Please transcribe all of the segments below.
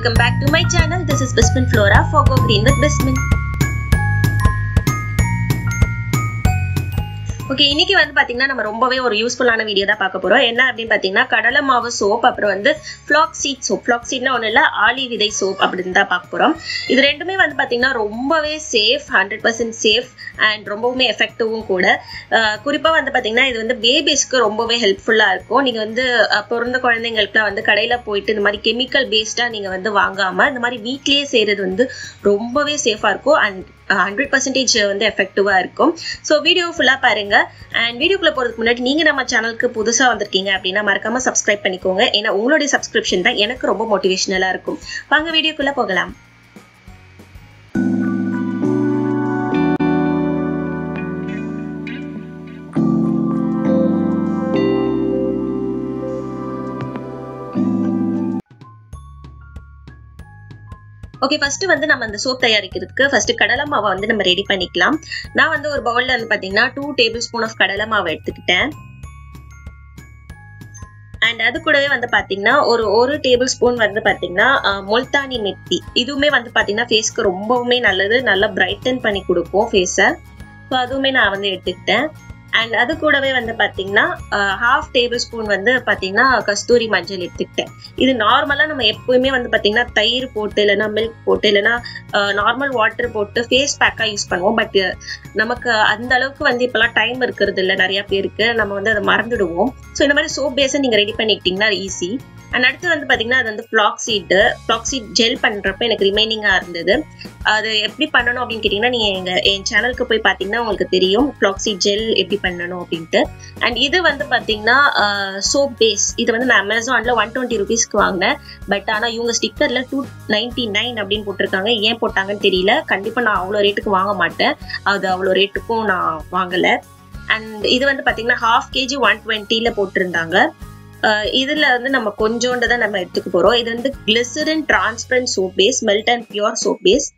welcome back to my channel. This is Bismin Flora for Go Green with Bismin. Okay இன்னைக்கு வந்து பாத்தீங்கன்னா நம்ம ரொம்பவே ஒரு யூஸ்ஃபுல்லான வீடியோ தான் பார்க்க போறோம் என்ன அப்படின்னு பாத்தீங்கன்னா கடலை மாவு சோப் அப்புறம் வந்து ஃபிளாக் சீட் சோப் ஃபிளாக் சீட்னா ஒன்றும் இல்லை ஆலி விதை சோப் அப்படின்னு தான் பார்க்க போறோம் இது ரெண்டுமே வந்து பாத்தீங்கன்னா ரொம்பவே safe hundred percent safe and ரொம்பவுமே எஃபெக்டிவும் கூட அஹ் குறிப்பா வந்து பாத்தீங்கன்னா இது வந்து பேபிஸ்க்கு ரொம்பவே ஹெல்ப்ஃபுல்லா இருக்கும் நீங்க வந்து அஹ் பிறந்த குழந்தைங்களுக்குலாம் வந்து கடையில போயிட்டு இந்த மாதிரி கெமிக்கல் பேஸ்டா நீங்க வந்து வாங்காம இந்த மாதிரி வீட்லயே செய்யறது வந்து ரொம்பவே சேஃபா இருக்கும் அண்ட் ஹண்ட்ரட் பர்சன்டேஜ் வந்து எஃபெக்டிவா இருக்கும் ஸோ வீடியோ ஃபுல்லா பாருங்க அண்ட் வீடியோக்குள்ள போறதுக்கு முன்னாடி நீங்க நம்ம சேனலுக்கு புதுசா வந்திருக்கீங்க அப்படின்னா மறக்காம சப்ஸ்கிரைப் பண்ணிக்கோங்க ஏன்னா உங்களுடைய சப்ஸ்கிரிப்ஷன் தான் எனக்கு ரொம்ப மோட்டிவேஷனலா இருக்கும் வாங்க வீடியோக்குள்ள போகலாம் ஓகே ஃபர்ஸ்ட் வந்து நம்ம அந்த சோப் தயாரிக்கிறதுக்கு ஃபர்ஸ்ட் கடலை மாவை வந்து நம்ம ரெடி பண்ணிக்கலாம் நான் வந்து ஒரு பவுல்ல வந்து பாத்தீங்கன்னா டூ டேபிள் ஸ்பூன் ஆஃப் கடலை மாவு எடுத்துக்கிட்டேன் அண்ட் அது கூடவே வந்து பாத்தீங்கன்னா ஒரு ஒரு டேபிள் ஸ்பூன் வந்து பாத்தீங்கன்னா முல்தானி மெத்தி இதுவுமே வந்து பாத்தீங்கன்னா ஃபேஸ்க்கு ரொம்பவுமே நல்லது நல்லா பிரைட்டன் பண்ணி கொடுக்கும் ஃபேஸை ஸோ அதுவுமே நான் வந்து எடுத்துக்கிட்டேன் அண்ட் அது கூடவே வந்து பாத்தீங்கன்னா ஹாஃப் டேபிள் ஸ்பூன் வந்து பாத்தீங்கன்னா கஸ்தூரி மஞ்சள் எடுத்துக்கிட்டேன் இது நார்மலா நம்ம எப்பவுமே வந்து பாத்தீங்கன்னா தயிர் போட்டு இல்லைன்னா மில்க் போட்டு இல்லைன்னா நார்மல் வாட்டர் போட்டு ஃபேஸ் பேக்கா யூஸ் பண்ணுவோம் பட் நமக்கு அந்த அளவுக்கு வந்து இப்பெல்லாம் டைம் இருக்கிறது இல்லை நிறைய பேருக்கு நம்ம வந்து அதை மறந்துடுவோம் ஸோ இந்த மாதிரி சோப் பேஸை நீங்க ரெடி பண்ணிக்கிட்டீங்கன்னா ஈஸி அண்ட் அடுத்து வந்து பாத்தீங்கன்னா அது வந்து flax seed flax seed gel பண்றப்ப எனக்கு ரிமைனிங்கா இருந்தது அது எப்படி பண்ணணும் அப்படின்னு கேட்டீங்கன்னா நீங்க எங்க என் சேனலுக்கு போய் பாத்தீங்கன்னா உங்களுக்கு தெரியும் ஃபிளாக் சீட் ஜெல் எப்படி பண்ணணும் அப்படின்ட்டு அண்ட் இது வந்து பாத்தீங்கன்னா சோப் பேஸ் இது வந்து நான் அமேசான்ல ஒன் டுவெண்ட்டி ருபீஸ்க்கு வாங்கினேன் பட் ஆனா இவங்க ஸ்டிக்கர்ல டூ நைன்டி நைன் அப்படின்னு போட்டிருக்காங்க ஏன் போட்டாங்கன்னு தெரியல கண்டிப்பா நான் அவ்வளோ ரேட்டுக்கு வாங்க மாட்டேன் அது அவ்வளோ ரேட்டுக்கும் நான் வாங்கல அண்ட் இது வந்து பாத்தீங்கன்னா ஹாஃப் கேஜி ஒன் டுவெண்ட்டில போட்டிருந்தாங்க இதுல வந்து நம்ம கொஞ்சோண்டு தான் நம்ம எடுத்துக்க போறோம் இது வந்து glycerin transparent soap base melt and pure soap base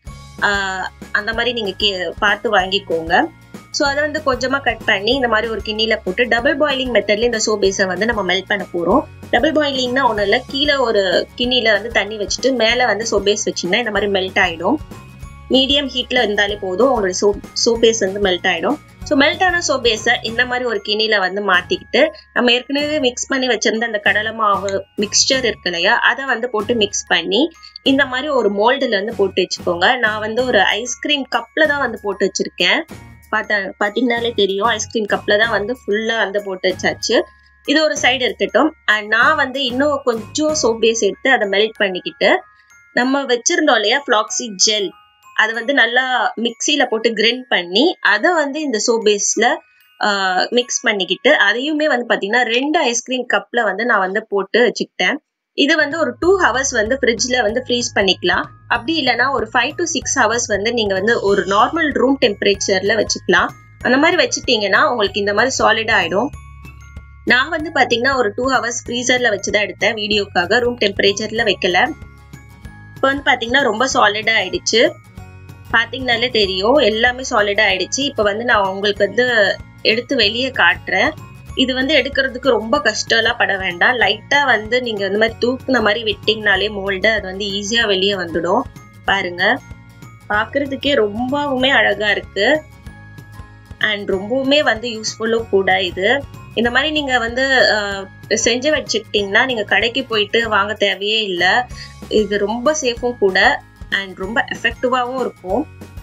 அந்த மாதிரி நீங்க பார்த்து வாங்கிக்கோங்க ஸோ அதை வந்து கொஞ்சமா கட் பண்ணி இந்த மாதிரி ஒரு கிண்ணில போட்டு டபுள் பாயிலிங் மெத்தட்ல இந்த சோப் பேஸை வந்து நம்ம மெல்ட் பண்ண போறோம் டபுள் பாயிலிங்னா ஒன்றும் இல்லை கீழே ஒரு கிண்ணில வந்து தண்ணி வச்சுட்டு மேலே வந்து சோப் பேஸ் வச்சிங்கன்னா இந்த மாதிரி மெல்ட் ஆயிடும் மீடியம் ஹீட்ல இருந்தாலே போதும் உங்களுடைய சோப் சோப் பேஸ் வந்து மெல்ட் ஆயிடும் ஸோ மெல்ட் ஆன சோப் பேஸை இந்த மாதிரி ஒரு கிணில வந்து மாத்திக்கிட்டு நம்ம ஏற்கனவே மிக்ஸ் பண்ணி வச்சிருந்த அந்த கடலை மாவு மிக்ஸ்சர் இருக்கு இல்லையா அதை வந்து போட்டு மிக்ஸ் பண்ணி இந்த மாதிரி ஒரு மோல்டுல வந்து போட்டு வச்சுக்கோங்க நான் வந்து ஒரு ஐஸ்கிரீம் கப்ல தான் வந்து போட்டு வச்சிருக்கேன் பார்த்தா பார்த்தீங்கன்னாலே தெரியும் ஐஸ்கிரீம் கப்ல தான் வந்து ஃபுல்லா வந்து போட்டு வச்சாச்சு இது ஒரு சைடு இருக்கட்டும் அண்ட் நான் வந்து இன்னும் கொஞ்சம் சோப் பேஸ் எடுத்து அதை மெல்ட் பண்ணிக்கிட்டு நம்ம வச்சிருந்தோம் இல்லையா ஃபிளாக்ஸி ஜெல் அதை வந்து நல்லா மிக்சியில போட்டு கிரைண்ட் பண்ணி அதை வந்து இந்த சோப் பேஸ்ல மிக்ஸ் பண்ணிக்கிட்டு அதையுமே வந்து பாத்தீங்கன்னா ரெண்டு ஐஸ்கிரீம் கப்ல வந்து நான் வந்து போட்டு வச்சுக்கிட்டேன் இது வந்து ஒரு டூ ஹவர்ஸ் வந்து ஃப்ரிட்ஜ்ல வந்து ஃப்ரீஸ் பண்ணிக்கலாம் அப்படி இல்லைன்னா ஒரு ஃபைவ் டு சிக்ஸ் ஹவர்ஸ் வந்து நீங்க வந்து ஒரு நார்மல் ரூம் டெம்பரேச்சர்ல வச்சுக்கலாம் அந்த மாதிரி வச்சுட்டீங்கன்னா உங்களுக்கு இந்த மாதிரி சாலிடா ஆயிடும் நான் வந்து பாத்தீங்கன்னா ஒரு டூ ஹவர்ஸ் ஃப்ரீசர்ல வச்சுதான் எடுத்தேன் வீடியோக்காக ரூம் டெம்பரேச்சர்ல வைக்கல இப்போ வந்து பாத்தீங்கன்னா ரொம்ப சாலிடா ஆயிடுச்சு பாத்தீங்கனாலே தெரியும் எல்லாமே சாலிடா ஆயிடுச்சு இப்ப வந்து நான் உங்களுக்கு வந்து எடுத்து வெளியே காட்டுறேன் இது வந்து எடுக்கிறதுக்கு ரொம்ப கஷ்டம்லாம் பட வேண்டாம் லைட்டா வந்து நீங்க இந்த மாதிரி தூக்குன மாதிரி விட்டீங்கனாலே மோல்டு அது வந்து ஈஸியா வெளியே வந்துடும் பாருங்க பாக்குறதுக்கே ரொம்பவுமே அழகா இருக்கு அண்ட் ரொம்பவுமே வந்து யூஸ்ஃபுல்லும் கூட இது இந்த மாதிரி நீங்க வந்து செஞ்சு வச்சுக்கிட்டீங்கன்னா நீங்க கடைக்கு போயிட்டு வாங்க தேவையே இல்லை இது ரொம்ப சேஃபும் கூட அண்ட் ரொம்ப எஃபெக்டிவாகவும் இருக்கும்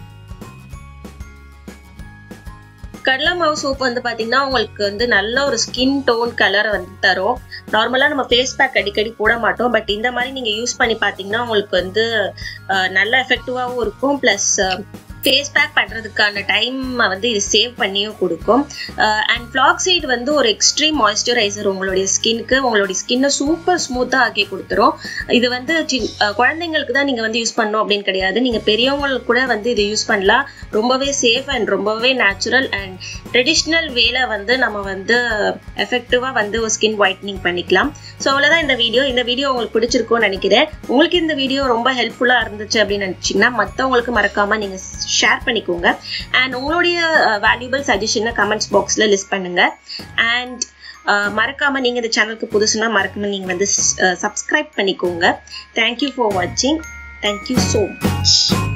கடலை மாவு சோப் வந்து பாத்தீங்கன்னா உங்களுக்கு வந்து நல்ல ஒரு ஸ்கின் டோன் கலரை வந்து தரும் நார்மலா நம்ம ஃபேஸ் பேக் அடிக்கடி போட மாட்டோம் பட் இந்த மாதிரி நீங்க யூஸ் பண்ணி பாத்தீங்கன்னா உங்களுக்கு வந்து நல்ல எஃபெக்டிவாகவும் இருக்கும் பிளஸ் ஃபேஸ் பேக் பண்ணுறதுக்கான டைம் வந்து இது சேவ் பண்ணியும் கொடுக்கும் அண்ட் ஃப்ளாக் சைட் வந்து ஒரு எக்ஸ்ட்ரீம் மாய்ஸ்சரைசர் உங்களுடைய ஸ்கின்க்கு உங்களுடைய ஸ்கின்னை சூப்பர் ஸ்மூத்தாக ஆக்கி கொடுத்துரும் இது வந்து குழந்தைங்களுக்கு தான் நீங்கள் வந்து யூஸ் பண்ணணும் அப்படின்னு கிடையாது நீங்கள் பெரியவங்களுக்கு கூட வந்து இது யூஸ் பண்ணலாம் ரொம்பவே சேஃப் அண்ட் ரொம்பவே நேச்சுரல் அண்ட் ட்ரெடிஷ்னல் வேல வந்து நம்ம வந்து எஃபெக்டிவாக வந்து ஒரு ஸ்கின் ஒயிட்னிங் பண்ணிக்கலாம் ஸோ அவ்வளோதான் இந்த வீடியோ இந்த வீடியோ உங்களுக்கு பிடிச்சிருக்கும்னு நினைக்கிறேன் உங்களுக்கு இந்த வீடியோ ரொம்ப ஹெல்ப்ஃபுல்லாக இருந்துச்சு அப்படின்னு நினச்சிங்கன்னா மற்றவங்களுக்கு மறக்காமல் நீங்கள் ஷேர் பண்ணிக்கோங்க அண்ட் உங்களுடைய வேல்யூபிள் சஜஷனை கமெண்ட்ஸ் பாக்ஸில் லிஸ்ட் பண்ணுங்க அண்ட் மறக்காம நீங்க இந்த சேனலுக்கு புதுசுனா மறக்காம நீங்க வந்து சப்ஸ்கிரைப் பண்ணிக்கோங்க தேங்க்யூ ஃபார் வாட்சிங் தேங்க்யூ ஸோ மச்